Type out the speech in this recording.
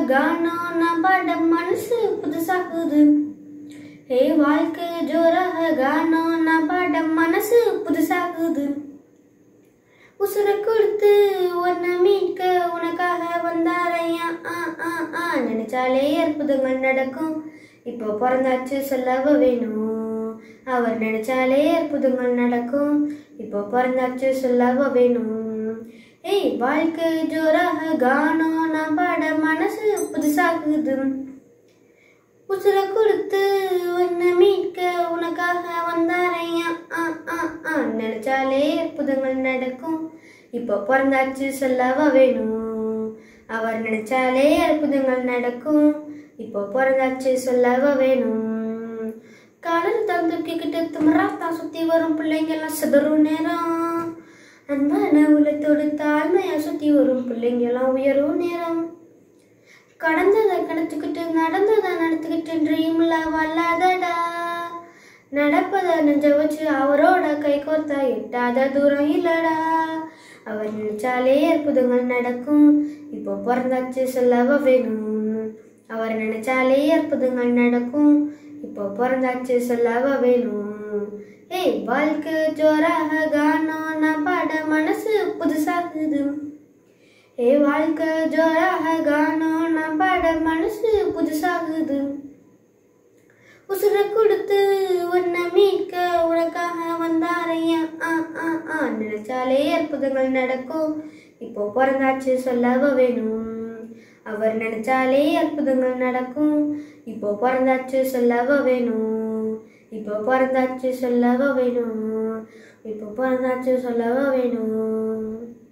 கானம் நான் பாட மனசு புதுசாகுது ஏ வாழ்க்கை ஜோராக கானம் நான் பாட மனசு புதுசாகுது உசுர கொடுத்து உன்னை மீட்க உனக்காக வந்தாரையா ஆ ஆ ஆ நினைச்சாலே அற்புதங்கள் நடக்கும் இப்போ பிறந்தாச்சு சொல்லவ வேணும் அவர் நினைச்சாலே அற்புதங்கள் நடக்கும் இப்போ பிறந்தாச்சு சொல்லவ வேணும் ஏய் வாழ்க்கை ஜோராக கானம் நான் பாட மனசு புதுசாகுது உசுர கொடுத்து உன்னை மீட்க உனக்காக வந்தாரையா ஆ ஆ ஆ நினைச்சாலே அற்புதங்கள் நடக்கும் இப்போ பிறந்தாச்சு சொல்லவா வேணும் அவர் நினைச்சாலே அற்புதங்கள் நடக்கும் இப்போ பிறந்தாச்சு சொல்லவா வேணும் காலில் தந்துக்கிட்டு திமராத்தான் சுத்தி வரும் பிள்ளைங்கெல்லாம் சிதறும் நேரம் அன்பான உள்ளத்தோடு தாழ்மையா சுத்தி வரும் பிள்ளைங்கெல்லாம் உயரும் நேரம் கடந்ததை கடத்துக்கிட்டு நடந்ததை நடத்துக்கிட்டு ட்ரீம்ல வல்லாதடா நடப்பதை நெஞ்ச வச்சு அவரோட கை கோர்த்தா எட்டாத தூரம் இல்லடா அவர் நினைச்சாலே அற்புதங்கள் நடக்கும் இப்போ பிறந்தாச்சு சொல்லவ வேணும் அவர் நினைச்சாலே அற்புதங்கள் நடக்கும் இப்போ பிறந்தாச்சு சொல்லவ வேணும் ஏய் வாழ்க்கை ஜோராக கானம் நான் பாட மனசு புதுசாகுது ஏ வாழ்க்கை ஜோராக கானம் நான் பாட மனசு புதுசாகுது உசுர கொடுத்து உன்னை மீட்க உனக்காக வந்தாரையா ஆ ஆ ஆ நினைச்சாலே அற்புதங்கள் நடக்கும் இப்போ பிறந்தாச்சு சொல்லவ வேணும் அவர் நினைச்சாலே அற்புதங்கள் நடக்கும் இப்போ பிறந்தாச்சு சொல்லவ வேணும் இப்போ பிறந்தாச்சு சொல்லவ வேணும் இப்போ பிறந்தாச்சு சொல்லவ வேணும்